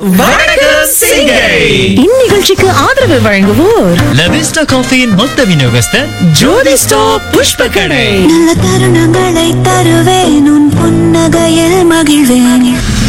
வணக்கம் சிங்கை இந்நிகழ்ச்சிக்கு ஆதரவு வழங்குவோர் லவிஸ்டா காஃபியின் மொத்த விநியோகஸ்தர் ஜோதி ஸ்டாப் புஷ்ப கடை நல்ல தருணங்களை தருவேன் உன் புன்னகையில் மகிழ்வேன்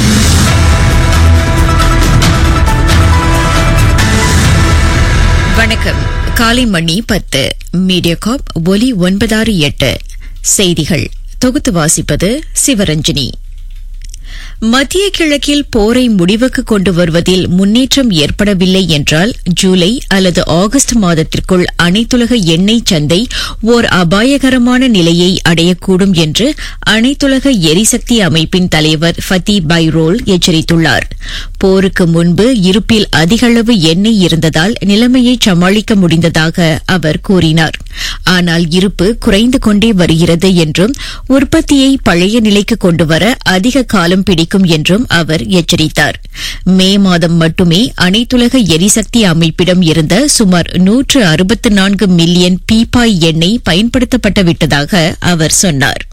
வணக்கம் காலை மணி பத்து மீடியாகாப் ஒலி ஒன்பதாறு எட்டு செய்திகள் தொகுத்து வாசிப்பது சிவரஞ்சனி மத்திய கிழக்கில் போரை முடிவுக்கு கொண்டு வருவதில் முன்னேற்றம் ஏற்படவில்லை என்றால் ஜூலை அல்லது ஆகஸ்ட் மாதத்திற்குள் அனைத்துலக எண்ணெய் சந்தை ஓர் அபாயகரமான நிலையை அடையக்கூடும் என்று அனைத்துலக எரிசக்தி அமைப்பின் தலைவர் ஃபத்தி பைரோல் எச்சரித்துள்ளார் போருக்கு முன்பு இருப்பில் அதிகளவு எண்ணெய் இருந்ததால் நிலைமையை சமாளிக்க முடிந்ததாக அவர் கூறினார் ஆனால் இருப்பு குறைந்து கொண்டே வருகிறது என்றும் உற்பத்தியை பழைய நிலைக்கு கொண்டுவர அதிக காலம் பிடிக்கும் என்றும் அவர் எச்சரித்தார் மே மாதம் மட்டுமே அனைத்துலக எரிசக்தி அமைப்பிடம் இருந்த சுமார் நூற்று அறுபத்து நான்கு மில்லியன் பீப்பாய் எண்ணெய் பயன்படுத்தப்பட்டு விட்டதாக அவர் சொன்னார்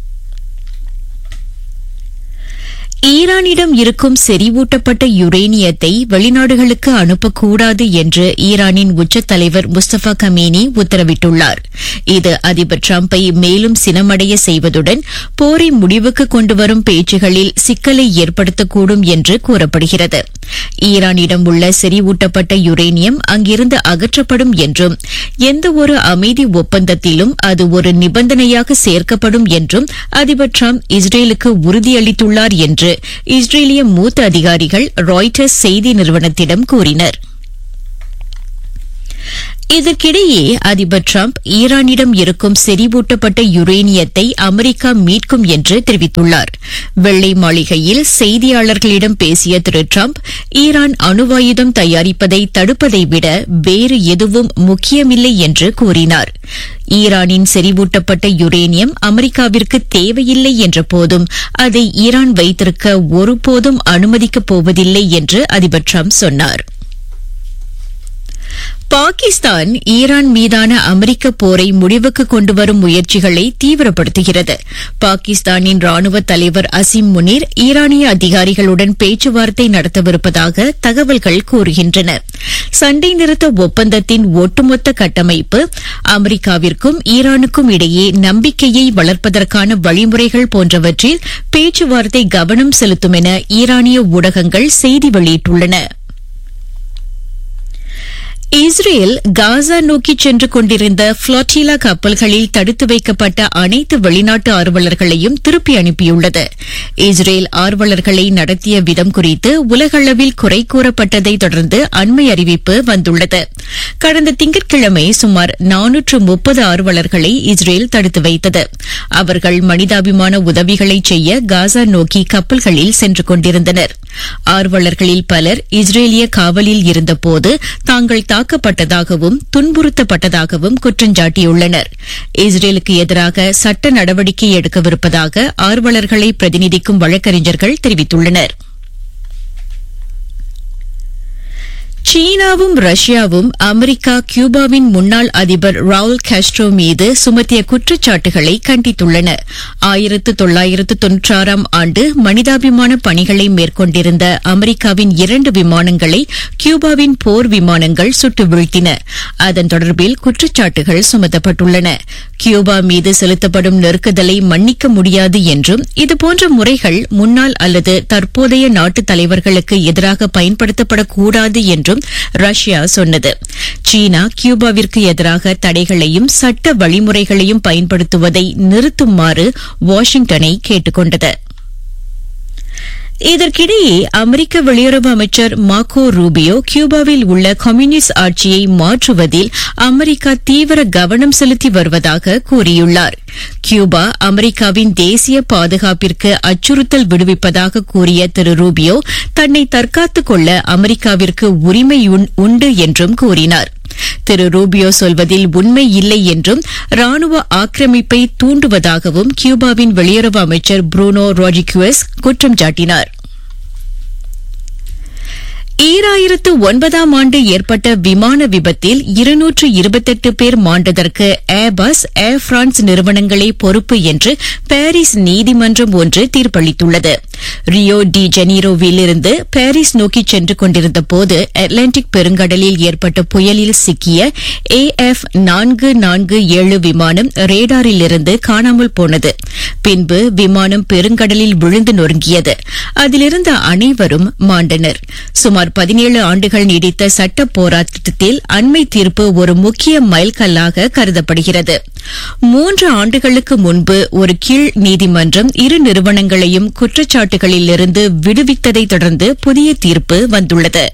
ஈரானிடம் இருக்கும் செறிவூட்டப்பட்ட யுரேனியத்தை வெளிநாடுகளுக்கு அனுப்பக்கூடாது என்று ஈரானின் உச்ச தலைவர் முஸ்தபா கமேனி உத்தரவிட்டுள்ளார் இது அதிபர் டிரம்பை மேலும் சினமடைய செய்வதுடன் போரை முடிவுக்கு கொண்டுவரும் பேச்சுகளில் சிக்கலை ஏற்படுத்தக்கூடும் என்று கூறப்படுகிறது ஈரானிடம் உள்ள செறிவூட்டப்பட்ட யுரேனியம் அங்கிருந்து அகற்றப்படும் என்றும் எந்தவொரு அமைதி ஒப்பந்தத்திலும் அது ஒரு நிபந்தனையாக சேர்க்கப்படும் என்றும் அதிபர் டிரம்ப் இஸ்ரேலுக்கு உறுதியளித்துள்ளார் என்று இஸ்ரேலிய மூத்த அதிகாரிகள் ராய்டர்ஸ் செய்தி நிறுவனத்திடம் கூறினர் இதற்கிடையே அதிபர் டிரம்ப் ஈரானிடம் இருக்கும் செறிவூட்டப்பட்ட யுரேனியத்தை அமெரிக்கா மீட்கும் என்று தெரிவித்துள்ளார் வெள்ளை மாளிகையில் செய்தியாளர்களிடம் பேசிய திரு டிரம்ப் ஈரான் அணுவாயுதம் தயாரிப்பதை தடுப்பதை விட வேறு எதுவும் முக்கியமில்லை என்று கூறினார் ஈரானின் செறிவூட்டப்பட்ட யுரேனியம் அமெரிக்காவிற்கு தேவையில்லை என்ற போதும் அதை ஈரான் வைத்திருக்க ஒருபோதும் அனுமதிக்கப் போவதில்லை என்று அதிபர் டிரம்ப் சொன்னார் பாகிஸ்தான் ஈரான் மீதான அமெரிக்க போரை முடிவுக்கு கொண்டுவரும் முயற்சிகளை தீவிரப்படுத்துகிறது பாகிஸ்தானின் ராணுவ தலைவர் அசிம் முனீர் ஈரானிய அதிகாரிகளுடன் பேச்சுவார்த்தை நடத்தவிருப்பதாக தகவல்கள் கூறுகின்றன சண்டை நிறுத்த ஒப்பந்தத்தின் ஒட்டுமொத்த கட்டமைப்பு அமெரிக்காவிற்கும் ஈரானுக்கும் இடையே நம்பிக்கையை வளர்ப்பதற்கான வழிமுறைகள் போன்றவற்றில் பேச்சுவார்த்தை கவனம் செலுத்தும் என ஈரானிய ஊடகங்கள் செய்தி வெளியிட்டுள்ளன இஸ்ரேல் காசா நோக்கி சென்று கொண்டிருந்த புளோட்டிலா கப்பல்களில் தடுத்து வைக்கப்பட்ட அனைத்து வெளிநாட்டு ஆர்வலர்களையும் திருப்பி அனுப்பியுள்ளது இஸ்ரேல் ஆர்வலர்களை நடத்திய விதம் குறித்து உலகளவில் குறை கூறப்பட்டதை தொடர்ந்து அண்மை அறிவிப்பு வந்துள்ளது கடந்த திங்கட்கிழமை சுமார் நானூற்று முப்பது ஆர்வலர்களை இஸ்ரேல் தடுத்து வைத்தது அவர்கள் மனிதாபிமான உதவிகளை செய்ய காசா நோக்கி கப்பல்களில் சென்று கொண்டிருந்தனர் ஆர்வலர்களில் பலர் இஸ்ரேலிய காவலில் இருந்தபோது தாங்கள் தாக்கப்பட்டதாகவும் துன்புறுத்தப்பட்டதாகவும் குற்றஞ்சாட்டியுள்ளனர் இஸ்ரேலுக்கு எதிராக சட்ட நடவடிக்கை எடுக்கவிருப்பதாக ஆர்வலர்களை பிரதிநிதிக்கும் வழக்கறிஞர்கள் தெரிவித்துள்ளனர் சீனாவும் ரஷ்யாவும் அமெரிக்கா கியூபாவின் முன்னாள் அதிபர் ரவுல் காஸ்ட்ரோ மீது சுமத்திய குற்றச்சாட்டுகளை கண்டித்துள்ளன ஆயிரத்து தொள்ளாயிரத்து தொன்னூற்றாறாம் ஆண்டு மனிதாபிமான பணிகளை மேற்கொண்டிருந்த அமெரிக்காவின் இரண்டு விமானங்களை கியூபாவின் போர் விமானங்கள் சுட்டு வீழ்த்தின அதன் தொடர்பில் குற்றச்சாட்டுகள் சுமத்தப்பட்டுள்ளன கியூபா மீது செலுத்தப்படும் நெருக்குதலை மன்னிக்க முடியாது என்றும் இதுபோன்ற முறைகள் முன்னாள் அல்லது தற்போதைய நாட்டு தலைவர்களுக்கு எதிராக பயன்படுத்தப்படக்கூடாது என்றும் ரஷ்யா சொன்னது சீனா கியூபாவிற்கு எதிராக தடைகளையும் சட்ட வழிமுறைகளையும் பயன்படுத்துவதை நிறுத்துமாறு வாஷிங்டனை கேட்டுக் கொண்டது இதற்கிடையே அமெரிக்க வெளியுறவு அமைச்சர் மார்க்கோ ரூபியோ கியூபாவில் உள்ள கம்யூனிஸ்ட் ஆட்சியை மாற்றுவதில் அமெரிக்கா தீவிர கவனம் செலுத்தி வருவதாக கூறியுள்ளார் கியூபா அமெரிக்காவின் தேசிய பாதுகாப்பிற்கு அச்சுறுத்தல் விடுவிப்பதாக கூறிய திரு ரூபியோ தன்னை தற்காத்துக் கொள்ள அமெரிக்காவிற்கு உரிமை உண்டு என்றும் கூறினார் திரு ரூபியோ சொல்வதில் உண்மை இல்லை என்றும் ராணுவ ஆக்கிரமிப்பை தூண்டுவதாகவும் கியூபாவின் வெளியுறவு அமைச்சர் புரூனோ ரோஜிகுவஸ் குற்றம் சாட்டினார் ஈராயிரத்து ஒன்பதாம் ஆண்டு ஏற்பட்ட விமான விபத்தில் இருநூற்று இருபத்தெட்டு பேர் மாண்டதற்கு ஏர்பஸ் ஏர் பிரான்ஸ் நிறுவனங்களே பொறுப்பு என்று பாரிஸ் நீதிமன்றம் ஒன்று தீர்ப்பளித்துள்ளது ரியோ டி ஜெனீரோவிலிருந்து பாரிஸ் நோக்கி சென்று கொண்டிருந்த போது அட்லாண்டிக் பெருங்கடலில் ஏற்பட்ட புயலில் சிக்கிய ஏஎஃப் நான்கு நான்கு ஏழு விமானம் ரேடாரிலிருந்து காணாமல் போனது பின்பு விமானம் பெருங்கடலில் விழுந்து நொறுங்கியது அதிலிருந்த அனைவரும் மாண்டனர் சுமார் பதினேழு ஆண்டுகள் நீடித்த சட்ட போராட்டத்தில் அண்மை தீர்ப்பு ஒரு முக்கிய மைல்கல்லாக கருதப்படுகிறது மூன்று ஆண்டுகளுக்கு முன்பு ஒரு கீழ் நீதிமன்றம் இரு நிறுவனங்களையும் குற்றச்சாட்டுகளிலிருந்து விடுவித்ததைத் தொடர்ந்து புதிய தீர்ப்பு வந்துள்ளது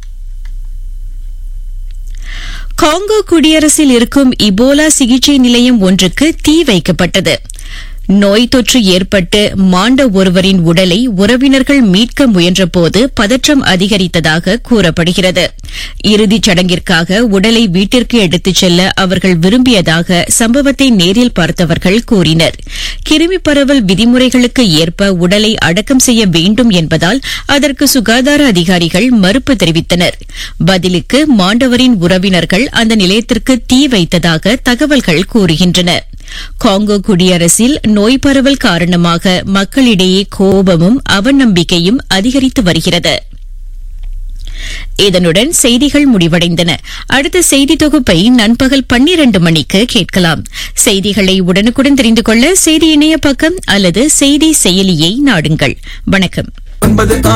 காங்கோ குடியரசில் இருக்கும் இபோலா சிகிச்சை நிலையம் ஒன்றுக்கு தீ வைக்கப்பட்டது நோய் தொற்று ஏற்பட்டு மாண்ட ஒருவரின் உடலை உறவினர்கள் மீட்க முயன்றபோது பதற்றம் அதிகரித்ததாக கூறப்படுகிறது இறுதிச் சடங்கிற்காக உடலை வீட்டிற்கு எடுத்துச் செல்ல அவர்கள் விரும்பியதாக சம்பவத்தை நேரில் பார்த்தவர்கள் கூறினர் கிருமி பரவல் விதிமுறைகளுக்கு ஏற்ப உடலை அடக்கம் செய்ய வேண்டும் என்பதால் அதற்கு சுகாதார அதிகாரிகள் மறுப்பு தெரிவித்தனர் பதிலுக்கு மாண்டவரின் உறவினர்கள் அந்த நிலையத்திற்கு தீ வைத்ததாக தகவல்கள் கூறுகின்றன காங்கோ குடியரசில் நோய் பரவல் காரணமாக மக்களிடையே கோபமும் அவநம்பிக்கையும் அதிகரித்து வருகிறது இதனுடன் செய்திகள் முடிவடைந்தன அடுத்த செய்தி தொகுப்பை நண்பகல் பன்னிரண்டு மணிக்கு கேட்கலாம் செய்திகளை உடனுக்குடன் தெரிந்து கொள்ள செய்தி இணைய பக்கம் அல்லது செய்தி செயலியை நாடுங்கள் வணக்கம்